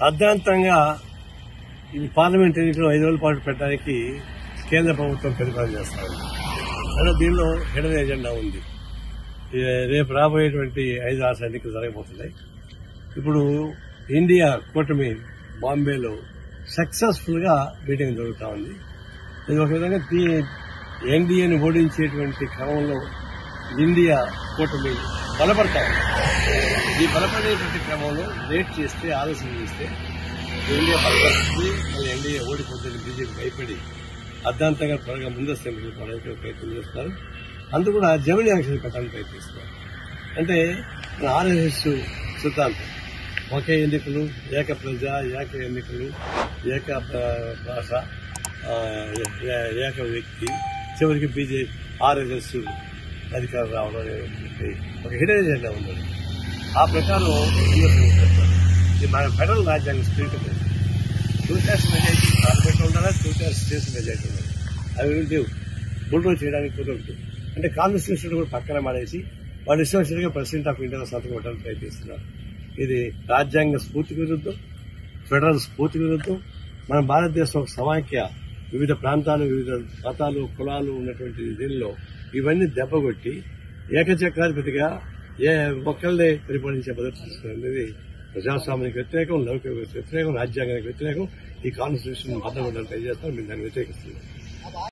అర్ధాంతంగా ఈ పార్లమెంట్ ఎన్నికలు ఐదు రోజుల పాటు పెట్టడానికి కేంద్ర ప్రభుత్వం ప్రతిపాదన చేస్తా ఉంది అంటే దీనిలో హిడన్ ఎజెండా ఉంది ఈ రేపు రాబోయేటువంటి ఐదు ఆరు ఎన్నికలు జరగబోతున్నాయి ఇప్పుడు ఇండియా కూటమి బాంబేలో సక్సెస్ఫుల్ గా మీటింగ్ జరుగుతా ఉంది ఇది ఒక విధంగా ఎన్డీఏని ఓడించేటువంటి క్రమంలో ఇండియా కూటమి బలపడతా ఉంది ఈ బలపడేటువంటి క్రమంలో లేట్ చేస్తే ఆలస్యం చేస్తే ఇండియా బలపడుతుంది మళ్ళీ ఎన్డీఏ ఓడిపోతుంది బీజేపీ భయపడి అర్ధాంతంగా త్వరగా ముందస్తు ఎన్నికలు పోవడానికి ప్రయత్నం చేస్తున్నారు అందుకు కూడా జమిని ఎలక్షన్ పెట్టడానికి ప్రయత్నిస్తున్నారు అంటే ఆర్ఎస్ఎస్ సిద్ధాంతం ఒకే ఎన్నికలు ఏక ప్రజ ఏక ఎన్నికలు ఏక భా- భాష ఆ, ఏ- ఏక వ్యక్తి చివరికి బీజేపీ ఆర్ఎస్ఎస్ అధికారం రావడం అనేటువంటి ఒక హిడెన్ ఎజెండా ఉంది ఆ ప్రకారం ఎన్నికలు పెడతారు. ఇది మన ఫెడరల్ రాజ్యాంగం speed two tiers majority parliament ఉండాలా టూ టైర్స్ స్టేట్స్ మెజారిటీ ఉండాలి అవి లేవు బుల్డో చేయడానికి కుదరదు అంటే కాన్స్టిట్యూషన్ కూడా పక్కన మానేసి వాళ్ళు ఇష్టం వచ్చినట్టుగా ప్రెసిడెంట్ ఆఫ్ ఇండియా సంతకం పెట్టడానికి ప్రయత్నిస్తున్నారు ఇది రాజ్యాంగ స్ఫూర్తికి విరుద్ధం ఫెడరల్ స్ఫూర్తికి విరుద్ధం మన భారతదేశం ఒక సమాఖ్య వివిధ ప్రాంతాలు వివిధ మతాలు కులాలు ఉన్నటువంటి దీనిలో ఇవన్నీ దెబ్బకొట్టి ఏకచక్రాధిపతిగా ఏ ఒక్కళ్ళే పరిపాలించే పద్ధతి అనేది ప్రజాస్వామ్యానికి వ్యతిరేకం లౌకిక వ్యతిరేకం రాజ్యాంగానికి వ్యతిరేకం ఈ కాన్స్టిట్యూషన్ భద్రపడడానికి ట్రై చేస్తాం మేము దాన్ని వ్యతిరేకిస్తున్నాం